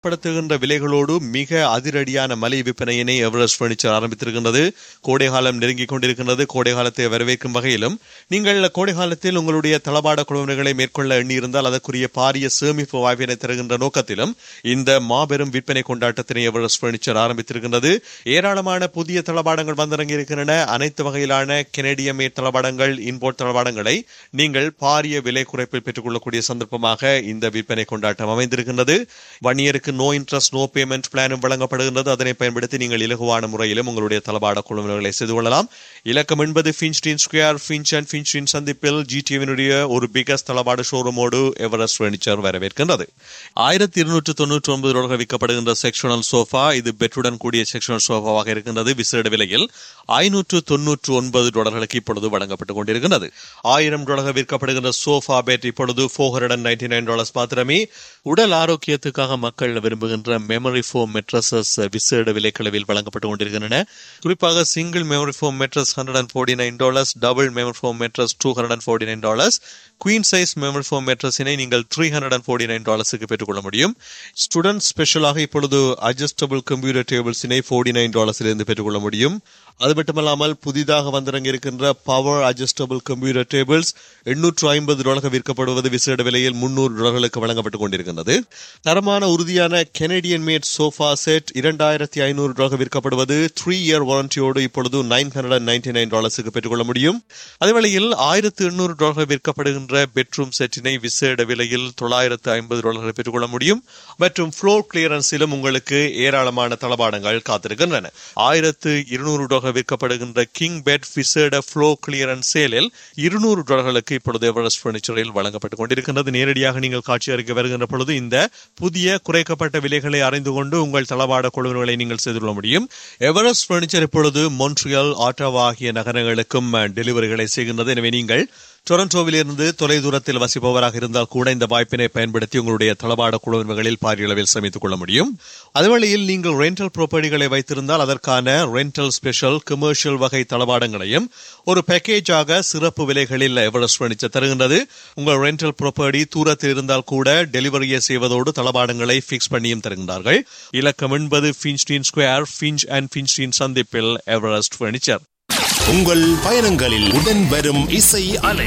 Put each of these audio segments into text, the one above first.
படுத்துகின்ற விலைகளோடு மிக அதிரடியான மலை விற்பனையினை எவரெஸ்ட் பர்னிச்சர் ஆரம்பித்திருக்கின்றது கோடை காலம் நெருங்கிக் கொண்டிருக்கின்றது கோடை காலத்தை வரவேற்கும் வகையிலும் நீங்கள் கோடை காலத்தில் உங்களுடைய தளபாட குழுவினர்களை மேற்கொள்ள எண்ணியிருந்தால் அதற்குரிய பாரிய சேமிப்பு வாய்ப்பினை தருகின்ற நோக்கத்திலும் இந்த மாபெரும் விற்பனை கொண்டாட்டத்தினை எவரெஸ்ட் பர்னிச்சர் ஆரம்பித்திருக்கின்றது ஏராளமான புதிய தளபாடங்கள் வந்திறங்கி இருக்கின்றன அனைத்து வகையிலான கெனடிய மேட் தளபாடங்கள் இன்போர்ட் தளபாடங்களை நீங்கள் பாரிய விலை குறைப்பில் பெற்றுக்கொள்ளக்கூடிய சந்தர்ப்பமாக இந்த விற்பனை கொண்டாட்டம் அமைந்திருக்கின்றது வன்னியருக்கு நோ இன்ட்ரெஸ்ட் நோ பேமெண்ட் பிளானும் வழங்கப்படுகின்றது அதனை பயன்படுத்தி நீங்கள் இலகுவான முறையிலும் உங்களுடைய தளபாட குழுவினர்களை செய்து கொள்ளலாம் இலக்கம் என்பது Finstein Square Finch and Finstein சந்திப்பில் ஜிடிவினுடைய ஒரு பிகஸ்ட் தளபாட ஷோரூமோடு எவரெஸ்ட் பர்னிச்சர் வரவேற்கின்றது ஆயிரத்தி இருநூற்று தொன்னூற்றி ஒன்பது ரூபாய் விற்கப்படுகின்ற செக்ஷனல் சோஃபா இது பெட்டுடன் கூடிய செக்ஷனல் சோஃபாவாக இருக்கின்றது விசேட விலையில் ஐநூற்று தொன்னூற்று ஒன்பது டாலர்களுக்கு இப்பொழுது வழங்கப்பட்டுக் கொண்டிருக்கின்றது ஆயிரம் டாலர்கள் விற்கப்படுகின்ற சோஃபா பெட் இப்பொழுது four hundred and ninety nine dollars மாத்திரமே உடல் ஆரோக்கியத்துக்காக மக்கள் விரும்புகின்ற மெமரி ஃபோம் மெட்ரஸஸ் விசேட விலைக்களவில் வழங்கப்பட்டு கொண்டிருக்கின்றன குறிப்பாக single memory foam mattress hundred and forty nine dollars double memory foam mattress two hundred and forty nine dollars queen size memory foam மெட்ரஸினை நீங்கள் three hundred and forty nine டாலர்ஸுக்கு பெற்றுக்கொள்ள முடியும் student ஸ்பெஷலாக இப்பொழுது அட்ஜஸ்டபிள் கம்ப்யூட்டர் டேபிள்ஸினை forty nine டாலர்ஸிலிருந்து பெற்றுக்கொள்ள முடியும் அது மட்டுமல்லாமல் புதிதாக வந்திறங்கி இருக்கின்ற பவர் அட்ஜஸ்டபிள் கம்ப்யூட்டர் டேபிள்ஸ் எண்ணூற்று ஐம்பது டாலர்கள் விற்கப்படுவது விசேட விலையில் முன்னூறு டாலர்களுக்கு வழங்கப்பட்டுக் கொண்டிருக்கின்றது தரமான உறுதியான கெனடியன் மேட் சோஃபா செட் இரண்டாயிரத்தி ஐநூறு டாலர்கள் விற்கப்படுவது த்ரீ இயர் வாரண்டியோடு இப்பொழுது nine hundred and ninety nine டாலர்ஸுக்கு பெற்றுக்கொள்ள முடியும் அதே வேளையில் ஆயிரத்து எண்ணூறு டாலர்கள் விற்கப்படுகின்ற பெட்ரூம் செட்டினை விசேட விலையில் தொள்ளாயிரத்து ஐம்பது டாலர்கள் பெற்றுக்கொள்ள முடியும் மற்றும் ஃப்ளோர் கிளியரன்ஸிலும் உங்களுக்கு ஏராளமான தளபாடங்கள் காத்திருக்கின்றன ஆயிரத்து இருநூறு டாலர்கள் விற்கப்படுகின்ற கிங் பெட் விசேட ஃப்ளோ கிளியரன்ஸ் சேலில் இருநூறு டாலர்களுக்கு இப்பொழுது எவரெஸ்ட் பர்னிச்சரில் வழங்கப்பட்டுக் கொண்டிருக்கின்றது நேரடியாக நீங்கள் காட்சி அறிக்கை வருகின்ற பொழுது இந்த புதிய குறைக்கப்பட்ட விலைகளை அறிந்து கொண்டு உங்கள் தளபாட குழுவினர்களை நீங்கள் செய்து கொள்ள முடியும் எவரெஸ்ட் பர்னிச்சர் இப்பொழுது மொன்ட்ரியல் ஆட்டோவா ஆகிய நகரங்களுக்கும் டெலிவரிகளை செய்கின்றது எனவே நீங்கள் டொரண்டோவிலிருந்து தொலைதூரத்தில் வசிப்பவராக இருந்தால் கூட இந்த வாய்ப்பினை பயன்படுத்தி உங்களுடைய தளபாட குழுவினர்களில் பாரிய அளவில் சமைத்துக் கொள்ள முடியும் அதுவழியில் நீங்கள் ரெண்டல் ப்ராப்பர்ட்டிகளை வைத்திருந்தால் அதற்கான ரெண்டல் ஸ்பெஷல் கமர்ஷியல் வகை தளபாடங்களையும் ஒரு பேக்கேஜாக சிறப்பு விலைகளில் எவரெஸ்ட் பர்னிச்சர் தருகின்றது உங்கள் ரெண்டல் ப்ராப்பர்ட்டி தூரத்தில் இருந்தால் கூட டெலிவரியை செய்வதோடு தளபாடங்களை பிக்ஸ் பண்ணியும் தருகின்றார்கள் இலக்கம் என்பது Finstein Square Finch and Finstein சந்திப்பில் எவரெஸ்ட் பர்னிச்சர் உங்கள் பயணங்களில் உடன் வரும் இசை அலை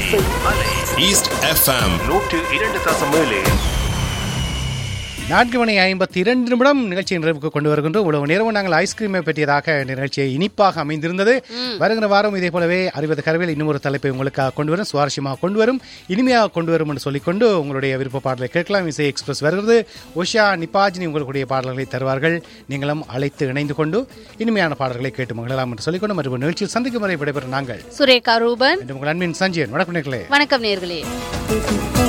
ஈஸ்ட் எஃப்எம் நூற்று இரண்டு தசம் ஏழு நான்கு மணி ஐம்பத்தி இரண்டு நிமிடம் நிகழ்ச்சியின் நிறைவுக்கு கொண்டு வருகின்றோம் உழவு நேரம் நாங்கள் ஐஸ்கிரீமை பற்றியதாக இந்த நிகழ்ச்சியை இனிப்பாக அமைந்திருந்தது வருகிற வாரம் இதே போலவே அறிவது கரவில் இன்னும் ஒரு தலைப்பை உங்களுக்காக கொண்டு வரும் சுவாரஸ்யமாக கொண்டு வரும் இனிமையாக கொண்டு வரும் என்று சொல்லிக்கொண்டு உங்களுடைய விருப்ப பாடலை கேட்கலாம் இசை எக்ஸ்பிரஸ் வருகிறது உஷா நிபாஜினி உங்களுடைய பாடல்களை தருவார்கள் நீங்களும் அழைத்து இணைந்து கொண்டு இனிமையான பாடல்களை கேட்டு மகிழலாம் என்று சொல்லிக்கொண்டு மற்றும் நிகழ்ச்சியில் சந்திக்கும் வரை விடைபெறும் நாங்கள் சுரேகா ரூபன் என்று உங்கள் அன்பின் சஞ்சயன் வணக்கம் நேர்களே வணக்கம் நேர்களே